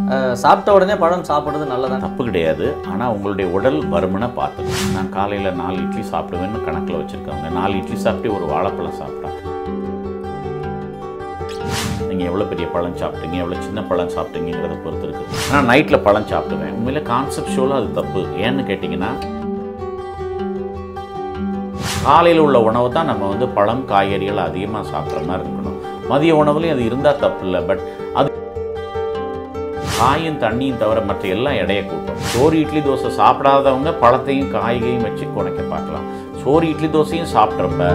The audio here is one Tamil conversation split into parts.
அஹ், சாப்பிட்ட உடனே பழம் சாப்பிட்றது நல்லதான் தப்பு கிடையாது ஆனால் உங்களுடைய உடல் பருமனை பார்த்துக்கணும் நான் காலையில் நாலு இட்லி சாப்பிடுவேன்னு கணக்கில் வச்சுருக்கவங்க நாலு இட்லி சாப்பிட்டு ஒரு வாழைப்பழம் சாப்பிட்டா நீங்கள் எவ்வளோ பெரிய பழம் சாப்பிட்டீங்க எவ்வளோ சின்ன பழம் சாப்பிட்டீங்கிறத பொறுத்து இருக்குது ஆனால் நைட்டில் பழம் சாப்பிடுவேன் உண்மையில கான்செப்டுவலாக அது தப்பு ஏன்னு கேட்டிங்கன்னா காலையில் உள்ள உணவு தான் நம்ம வந்து பழம் காய்கறிகள் அதிகமாக சாப்பிட்ற மாதிரி இருக்கணும் மதிய உணவுலையும் அது இருந்தால் தப்பு இல்லை பட் அது காயும் தண்ணியும் தவிர மற்ற எல்லாம் எடையை கூட்டும் சோறு இட்லி தோசை சாப்பிடாதவங்க பழத்தையும் காய்கறியும் வச்சு குறைக்க பார்க்கலாம் சோறு இட்லி தோசையும் சாப்பிட்றப்ப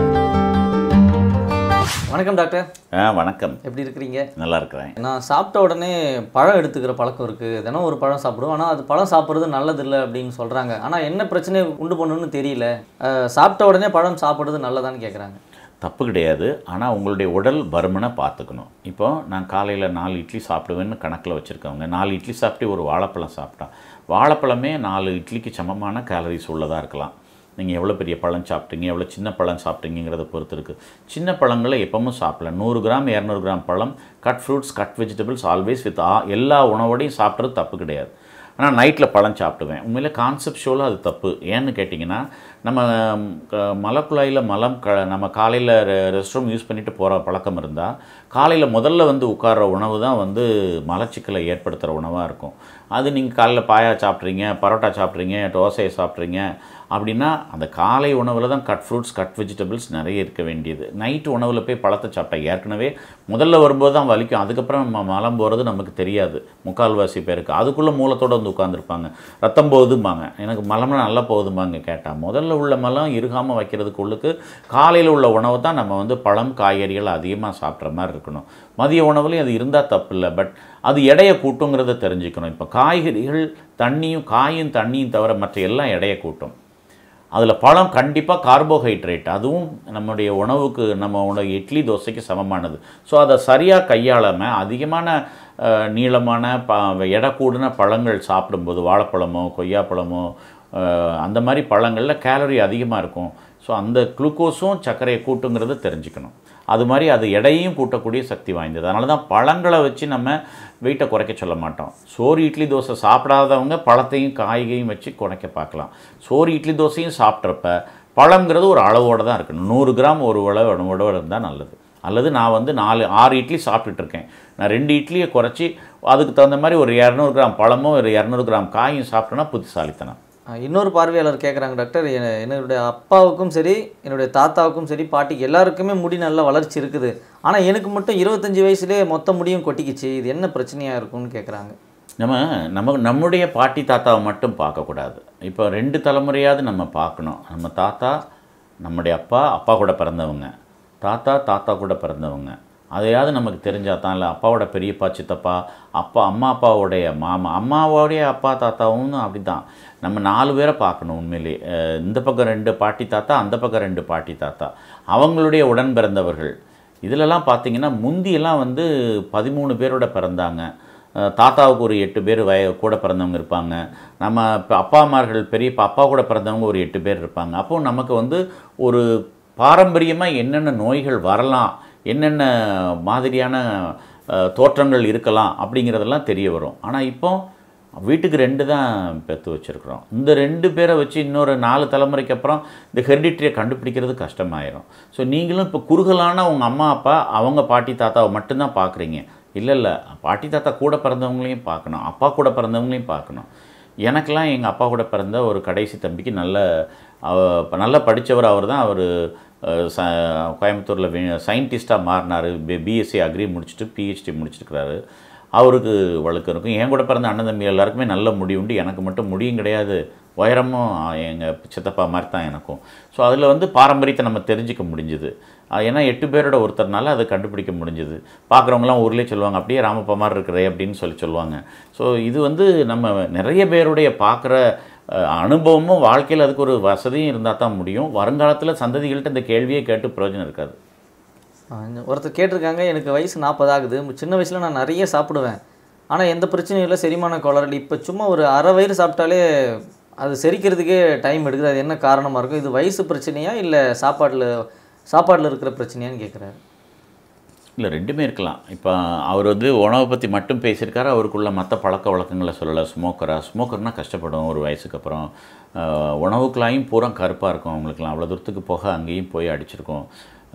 வணக்கம் டாக்டர் ஆ வணக்கம் எப்படி இருக்கிறீங்க நல்லா இருக்கிறேன் நான் சாப்பிட்ட உடனே பழம் எடுத்துக்கிற பழக்கம் இருக்குது தினம் ஒரு பழம் சாப்பிடுவோம் ஆனால் அது பழம் சாப்பிட்றது நல்லதில்லை அப்படின்னு சொல்கிறாங்க ஆனால் என்ன பிரச்சனை உண்டு பண்ணுன்னு தெரியல அஹ், சாப்பிட்ட உடனே பழம் சாப்பிட்றது நல்லதான்னு கேட்குறாங்க தப்பு கிடையாது ஆனால் உங்களுடைய உடல் பருமனை பார்த்துக்கணும் இப்போ நான் காலையில் நாலு இட்லி சாப்பிடுவேன்னு கணக்கில் வச்சுருக்கவங்க நாலு இட்லி சாப்பிட்டு ஒரு வாழைப்பழம் சாப்பிட்டா வாழைப்பழமே நாலு இட்லிக்கு சமமான கேலரிஸ் உள்ளதாக இருக்கலாம் நீங்கள் எவ்வளோ பெரிய பழம் சாப்பிட்டீங்க எவ்வளோ சின்ன பழம் சாப்பிட்டீங்கிறத பொறுத்து இருக்குது சின்ன பழங்களை எப்பவும் சாப்பிடலாம் நூறு கிராம் இரநூறு கிராம் பழம் cut fruits cut vegetables always with ஆ எல்லா உணவோடையும் சாப்பிட்றது தப்பு கிடையாது ஆனால் நைட்டில் பழம் சாப்பிடுவேன் உண்மையில கான்செப்டுவலாக அது தப்பு ஏன்னு கேட்டிங்கன்னா நம்ம ம், க- மலக்குழாயில் மலம் க நம்ம காலையில் ரெஸ்ட் ரூம் யூஸ் பண்ணிட்டு போகிற பழக்கம் இருந்தால் காலையில் முதல்ல வந்து உட்கார்ற உணவு தான் வந்து மலச்சிக்கலை ஏற்படுத்துகிற உணவாக இருக்கும் அது நீங்கள் காலையில் பாயா சாப்பிட்றீங்க பரோட்டா சாப்பிட்றீங்க தோசையை சாப்பிட்றீங்க அப்படின்னா அந்த காலை உணவில் தான் கட் ஃப்ரூட்ஸ் கட் வெஜிடபிள்ஸ் நிறைய இருக்க வேண்டியது நைட்டு உணவில் போய் பழத்தை சாப்பிட்டா ஏற்கனவே முதல்ல வரும்போது தான் வலிக்கும் அதுக்கப்புறம் நம்ம மலம் போகிறது நமக்கு தெரியாது முக்கால்வாசி பேருக்கு அதுக்குள்ளே மூலத்தோடு வந்து உட்காந்துருப்பாங்க ரத்தம் போகுதும்பாங்க எனக்கு மலம்லாம் நல்லா போகுதும்பாங்க கேட்டால் முதல்ல உள்ள மலம் இருகாமல் வைக்கிறதுக்குள்ளுக்கு காலையில் உள்ள உணவை தான் நம்ம வந்து பழம் காய்கறிகள் அதிகமாக சாப்பிட்ற மாதிரி இருக்கணும் மதிய உணவுலையும் அது இருந்தால் தப்பு இல்லை பட் அது எடையை கூட்டுங்கிறத தெரிஞ்சுக்கணும் இப்போ காய்கறிகள் தண்ணியும் காயும் தண்ணியும் தவிர மற்ற எல்லாம் எடையை கூட்டும் அதில் பழம் கண்டிப்பாக கார்போஹைட்ரேட் அதுவும் நம்முடைய உணவுக்கு நம்ம உணவு இட்லி தோசைக்கு சமமானது ஸோ அதை சரியாக கையாளாமல் அதிகமான அஹ், நீளமான ப எடை கூடின பழங்கள் சாப்பிடும்போது வாழைப்பழமோ கொய்யாப்பழமோ அஹ், அந்த மாதிரி பழங்களில் கேலரி அதிகமாக இருக்கும் ஸோ அந்த குளுக்கோஸும் சர்க்கரையை கூட்டுங்கிறத தெரிஞ்சுக்கணும் அது மாதிரி அது எடையையும் கூட்டக்கூடிய சக்தி வாய்ந்தது அதனால தான் பழங்களை வச்சு நம்ம வெயிட்டை குறைக்க சொல்ல மாட்டோம் சோறு இட்லி தோசை சாப்பிடாதவங்க பழத்தையும் காய்கறியும் வச்சு குறைக்க பார்க்கலாம் சோறு இட்லி தோசையும் சாப்பிட்றப்ப பழங்கிறது ஒரு அளவோடு தான் இருக்கணும் நூறு கிராம் ஒரு அளவு உணவோட இருந்தால் நல்லது அல்லது நான் வந்து நாலு ஆறு இட்லி சாப்பிட்டுட்டு இருக்கேன் நான் ரெண்டு இட்லியை குறைச்சி அதுக்கு தகுந்த மாதிரி ஒரு இரநூறு கிராம் பழமும் ஒரு இரநூறு கிராம் காயும் சாப்பிட்டோன்னா புத்திசாலித்தனம் அஹ், இன்னொரு பார்வையாளர் கேட்குறாங்க டாக்டர் எ- என்னுடைய அப்பாவுக்கும் சரி என்னுடைய தாத்தாவுக்கும் சரி பாட்டிக்கு எல்லாருக்குமே முடி நல்ல வளர்ச்சி இருக்குது ஆனால் எனக்கு மட்டும் இருபத்தஞ்சி வயசுலேயே மொத்த முடியும் கொட்டிக்கிச்சு இது என்ன பிரச்சனையாக இருக்கும்னு கேட்குறாங்க நம்ம நம்ம நம்முடைய பாட்டி தாத்தாவை மட்டும் பார்க்கக்கூடாது இப்போ ரெண்டு தலைமுறையாவது நம்ம பார்க்கணும் நம்ம தாத்தா நம்முடைய அப்பா அப்பா கூட பிறந்தவங்க தாத்தா தாத்தா கூட பிறந்தவங்க அதையாவது நமக்கு தெரிஞ்சா தான் இல்லை அப்பாவோட பெரியப்பா சித்தப்பா அப்பா அம்மா அப்பாவோடைய மாமா அம்மாவோடைய அப்பா தாத்தாவும் அப்படி தான் நம்ம நாலு பேரை பார்க்கணும் உண்மையிலே அஹ் இந்த பக்கம் ரெண்டு பாட்டி தாத்தா அந்த பக்கம் ரெண்டு பாட்டி தாத்தா அவங்களுடைய உடன் பிறந்தவர்கள் இதிலெல்லாம் பார்த்தீங்கன்னா முந்தியெல்லாம் வந்து பதிமூணு பேரோட பிறந்தாங்க அஹ் தாத்தாவுக்கு ஒரு எட்டு பேர் வய கூட பிறந்தவங்க இருப்பாங்க நம்ம இப்போ அப்பா அம்மார்கள் பெரிய இப்போ அப்பா கூட பிறந்தவங்க ஒரு எட்டு பேர் இருப்பாங்க அப்போ நமக்கு வந்து ஒரு பாரம்பரியமாக என்னென்ன நோய்கள் வரலாம் என்னென்ன மாதிரியான அஹ், தோற்றங்கள் இருக்கலாம் அப்படிங்கிறதெல்லாம் தெரிய வரும் ஆனால் இப்போ வீட்டுக்கு ரெண்டு தான் பெற்று வச்சுருக்குறோம் இந்த ரெண்டு பேரை வச்சு இன்னொரு நாலு தலைமுறைக்கு அப்புறம் இந்த ஹெரிடிட்டியை கண்டுபிடிக்கிறது கஷ்டமாயிரும் ஸோ நீங்களும் இப்போ குறுகலான உங்கள் அம்மா அப்பா அவங்க பாட்டி தாத்தாவை மட்டும்தான் பார்க்குறீங்க இல்லை இல்லை பாட்டி தாத்தா கூட பிறந்தவங்களையும் பார்க்கணும் அப்பா கூட பிறந்தவங்களையும் பார்க்கணும் எனக்கெல்லாம் எங்கள் அப்பா கூட பிறந்த ஒரு கடைசி தம்பிக்கு நல்ல அவ நல்ல படித்தவர் அவர் தான் அவர் ச கோயம்புத்தூரில் சயின்டிஸ்ட்டாக மாறினார் பிஎஸ்சி அக்ரி முடிச்சுட்டு பிஹெச்டி முடிச்சிருக்கிறாரு அவருக்கு வழுக்கு இருக்கும் என் கூட பிறந்த அண்ணன் தம்பி எல்லாருக்குமே நல்ல முடி உண்டு எனக்கு மட்டும் முடியும் கிடையாது உயரமும் எங்கள் சித்தப்பா மாதிரி தான் எனக்கும் ஸோ அதில் வந்து பாரம்பரியத்தை நம்ம தெரிஞ்சுக்க முடிஞ்சுது அஹ் ஏன்னா எட்டு பேரோட ஒருத்தர்னால அதை கண்டுபிடிக்க முடிஞ்சுது பார்க்குறவங்களாம் ஊர்லேயே சொல்லுவாங்க அப்படியே ராமப்பா மாதிரி இருக்கிறே அப்படின்னு சொல்லி சொல்லுவாங்க ஸோ இது வந்து நம்ம நிறைய பேருடைய பார்க்குற அஹ், அனுபவமும் வாழ்க்கையில் அதுக்கு ஒரு வசதியும் இருந்தால் தான் முடியும் வருங்காலத்தில் சந்ததிகள்கிட்ட இந்த கேள்வியே கேட்டு பிரயோஜனம் இருக்காது ஆஹ் ஒருத்தர் கேட்டிருக்காங்க எனக்கு வயசு நாற்பது ஆகுது சின்ன வயசில் நான் நிறைய சாப்பிடுவேன் ஆனால் எந்த பிரச்சனையும் இல்லை செரிமான கோளாறு இப்போ சும்மா ஒரு அரை வயிறு சாப்பிட்டாலே அது செரிக்கிறதுக்கே டைம் எடுக்குது அது என்ன காரணமாக இருக்கும் இது வயசு பிரச்சனையா இல்லை சாப்பாட்டில் சாப்பாட்டில் இருக்கிற பிரச்சனையான்னு கேட்குறாரு இல்லை ரெண்டுமே இருக்கலாம் இப்போ அவர் வந்து உணவை பற்றி மட்டும் பேசியிருக்காரு அவருக்குள்ள மற்ற பழக்க வழக்கங்களை சொல்லலை ஸ்மோக்கரா ஸ்மோக்கர்னால் கஷ்டப்படும் ஒரு வயசுக்கு அப்புறம் ஆஹ், உணவுக்குள்ளாயும் பூரா கருப்பாக இருக்கும் அவங்களுக்குலாம் அவ்வளோ தூரத்துக்கு போக அங்கேயும் போய் அடிச்சிருக்கோம்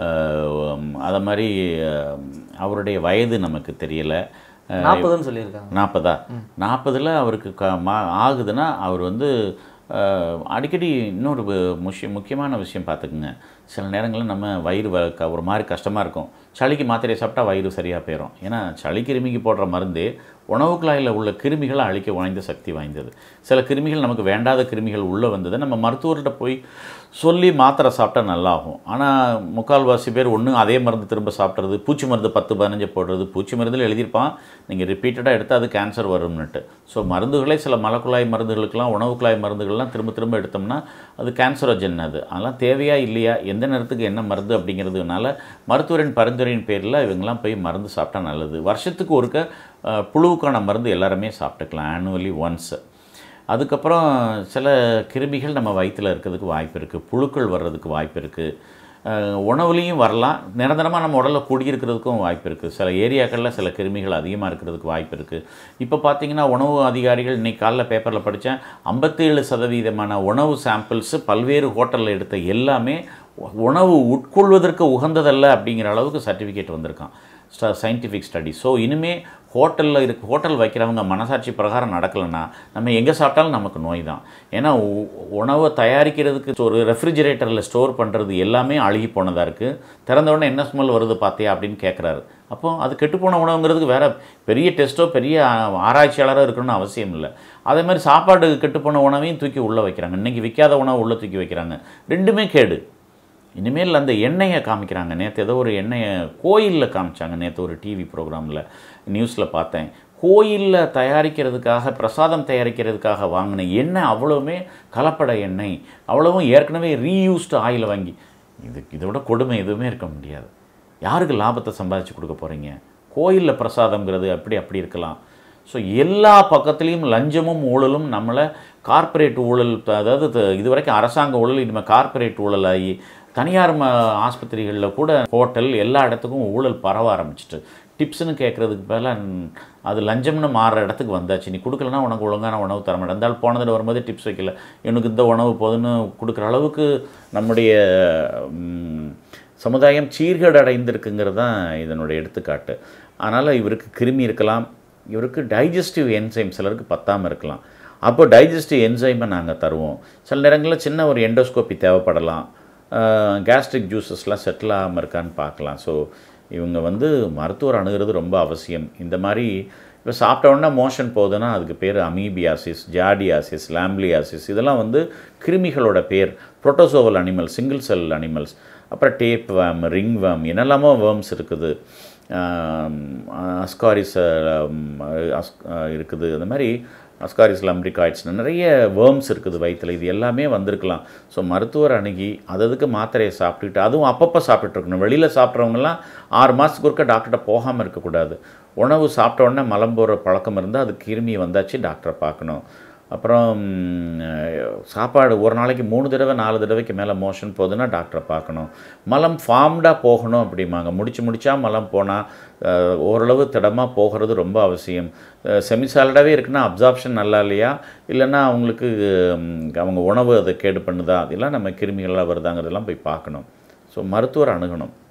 அதை மாதிரி ஆஹ், அவருடைய வயது நமக்கு தெரியலை நாற்பதுன்னு சொல்லியிருக்காங்க நாற்பதா நாற்பதில் அவருக்கு க மா ஆகுதுன்னா அவர் வந்து அஹ், அடிக்கடி இன்னொரு வ- முக்கிய முக்கியமான விஷயம் பார்த்துக்குங்க சில நேரங்களில் நம்ம வயிறு வ- க- ஒரு மாதிரி கஷ்டமாக இருக்கும் சளிக்கு மாத்திரையை சாப்பிட்டா வயிறு சரியாக போயிடும் ஏன்னா சளி கிருமிக்கு போடுற மருந்து உணவு குழாயில் உள்ள கிருமிகளை அழிக்க வாய்ந்த சக்தி வாய்ந்தது சில கிருமிகள் நமக்கு வேண்டாத கிருமிகள் உள்ளே வந்தது நம்ம மருத்துவர்கிட்ட போய் சொல்லி மாத்திரை சாப்பிட்டா நல்லாகும் ஆனால் முக்கால்வாசி பேர் ஒன்று அதே மருந்து திரும்ப சாப்பிட்றது பூச்சி மருந்து பத்து பதினஞ்சு போடுறது பூச்சி மருந்தில் எழுதியிருப்பான் நீங்கள் ரிப்பீட்டடாக எடுத்து அது கேன்சர் வரும்னுட்டு ஸோ மருந்துகளே சில மலக்குழாய் மருந்துகளுக்கெல்லாம் உணவு குழாய் மருந்துகள்லாம் திரும்ப திரும்ப எடுத்தோம்னா அது கேன்சரோஜன் அது அதெல்லாம் தேவையா இல்லையா எந்த நேரத்துக்கு என்ன மருந்து அப்படிங்கிறதுனால மருத்துவரின் பரிந்துரையின் பேரில் இவங்கெல்லாம் போய் மருந்து சாப்பிட்டா நல்லது வருஷத்துக்கு ஒருக்க அஹ், புழுவுக்கான மருந்து எல்லாருமே சாப்பிட்டுக்கலாம் ஆனுவலி ஒன்ஸ் அதுக்கப்புறம் சில கிருமிகள் நம்ம வயிற்றில் இருக்கிறதுக்கு வாய்ப்பு இருக்குது புழுக்கள் வர்றதுக்கு வாய்ப்பு இருக்குது உணவுலேயும் வரலாம் நிரந்தரமாக நம்ம உடலில் குடியிருக்கிறதுக்கும் வாய்ப்பு இருக்குது சில ஏரியாக்களில் சில கிருமிகள் அதிகமாக இருக்கிறதுக்கு வாய்ப்பு இருக்குது இப்போ பார்த்தீங்கன்னா உணவு அதிகாரிகள் இன்னைக்கு காலைல பேப்பரில் படித்தேன் ஐம்பத்தேழு சதவீதமான உணவு சாம்பிள்ஸு பல்வேறு ஹோட்டலில் எடுத்த எல்லாமே உணவு உட்கொள்வதற்கு உகந்ததல்ல அப்படிங்கிற அளவுக்கு சர்டிஃபிகேட் வந்திருக்கான் சயின்டிஃபிக் ஸ்டடி ஸோ இனிமே ஹோட்டலில் இருக்கு ஹோட்டல் வைக்கிறவங்க மனசாட்சி பிரகாரம் நடக்கலைன்னா நம்ம எங்கே சாப்பிட்டாலும் நமக்கு நோய் தான் ஏன்னா உ- உணவை தயாரிக்கிறதுக்கு ஒரு ரெஃப்ரிஜிரேட்டரில் ஸ்டோர் பண்ணுறது எல்லாமே அழுகி போனதாக இருக்குது திறந்த உடனே என்ன ஸ்மெல் வருது பார்த்தியா அப்படின்னு கேட்குறாரு அப்போ அது கெட்டுப்போன உணவுங்கிறதுக்கு வேற பெரிய டெஸ்ட்டோ பெரிய ஆ- ஆராய்ச்சியாளரோ இருக்கணும்னு அவசியம் இல்லை அதே மாதிரி சாப்பாடு கெட்டுப்போன உணவையும் தூக்கி உள்ளே வைக்கிறாங்க இன்றைக்கி விற்காத உணவு உள்ளே தூக்கி வைக்கிறாங்க ரெண்டுமே கேடு இனிமேல் அந்த எண்ணெயை காமிக்கிறாங்க நேற்று ஏதோ ஒரு எண்ணெயை கோயிலில் காமிச்சாங்க நேற்று ஒரு டிவி ப்ரோக்ராமில் நியூஸில் பார்த்தேன் கோயிலில் தயாரிக்கிறதுக்காக பிரசாதம் தயாரிக்கிறதுக்காக வாங்கின எண்ணெய் அவ்வளவுமே கலப்பட எண்ணெய் அவ்வளவும் ஏற்கனவே ரீயூஸ்டு ஆயில் வாங்கி இது இதை விட கொடுமை எதுவுமே இருக்க முடியாது யாருக்கு லாபத்தை சம்பாதிச்சு கொடுக்க போகிறீங்க கோயிலில் பிரசாதம்ங்கிறது அப்படி அப்படி இருக்கலாம் ஸோ எல்லா பக்கத்துலேயும் லஞ்சமும் ஊழலும் நம்மளை கார்ப்பரேட் ஊழல் அதாவது த- இது வரைக்கும் அரசாங்க ஊழல் இனிமேல் கார்ப்பரேட் ஊழல் ஆகி தனியார் ம ஆஸ்பத்திரிகளில் கூட ஹோட்டல் எல்லா இடத்துக்கும் ஊழல் பரவ ஆரம்பிச்சிட்டு டிப்ஸ்னு கேட்குறதுக்கு பதிலாக அது லஞ்சம்னு மாறுற இடத்துக்கு வந்தாச்சு நீ கொடுக்கலனா உனக்கு ஒழுங்கான உணவு தர மாட்டேன் இருந்தாலும் போன தடவை வரும்போது டிப்ஸ் வைக்கல எனக்கு இந்த உணவு போதுன்னு கொடுக்குற அளவுக்கு நம்முடைய ம், சமுதாயம் சீர்கேடு அடைந்திருக்குங்கிறது தான் இதனுடைய எடுத்துக்காட்டு அதனால் இவருக்கு கிருமி இருக்கலாம் இவருக்கு டைஜஸ்டிவ் என்சைம் சிலருக்கு பத்தாமல் இருக்கலாம் அப்போ டைஜஸ்டிவ் என்சைமை நாங்கள் தருவோம் சில நேரங்களில் சின்ன ஒரு எண்டோஸ்கோப்பி தேவைப்படலாம் கேஸ்ட்ரிக் ஜூஸஸ்லாம் செட்டில் ஆகாமல் இருக்கான்னு பார்க்கலாம் ஸோ இவங்க வந்து மருத்துவர் அணுகிறது ரொம்ப அவசியம் இந்த மாதிரி இப்போ சாப்பிட்ட உடனே மோஷன் போகுதுன்னா அதுக்கு பேர் அமீபியாசிஸ் ஜாடியாசிஸ் லாம்லியாசிஸ் இதெல்லாம் வந்து கிருமிகளோட பேர் protozoal animal single cell animals அப்புறம் டேப் வேம் ரிங் வேம் என்னெல்லாமோ வேர்ம்ஸ் இருக்குது அஸ்காரிஸ் இருக்குது அந்த மாதிரி அஸ்காரிஸ் லம்ரிகாய்ட்ஸ் நிறைய வேர்ம்ஸ் இருக்குது வயிற்றில் இது எல்லாமே வந்திருக்கலாம் ஸோ மருத்துவர் அணுகி அததுக்கு மாத்திரையை சாப்பிட்டுட்டு அதுவும் அப்பப்போ சாப்பிட்டுட்டு இருக்கணும் வெளியில் சாப்பிட்றவங்கலாம் ஆறு மாதத்துக்கு ஒருக்க டாக்டர்கிட்ட போகாமல் இருக்கக்கூடாது உணவு சாப்பிட்ட உடனே மலம் போகிற பழக்கம் இருந்தால் அது கிருமி வந்தாச்சு டாக்டரை பார்க்கணும் அப்புறம் ம், சாப்பாடு ஒரு நாளைக்கு மூணு தடவை நாலு தடவைக்கு மேலே மோஷன் போகுதுன்னா டாக்டரை பார்க்கணும் மலம் ஃபார்ம்டாக போகணும் அப்படிம்பாங்க முடிச்சு முடிச்சா மலம் போனால் ஓரளவு திடமாக போகிறது ரொம்ப அவசியம் செமி சாலடாகவே இருக்குன்னா அப்சார்ப்ஷன் நல்லா இல்லையா இல்லைன்னா அவங்களுக்கு ம், அவங்க உணவு அதை கேடு பண்ணுதா அதெல்லாம் நம்ம கிருமிகளாக வருதாங்கிறதெல்லாம் போய் பார்க்கணும் ஸோ மருத்துவர் அணுகணும்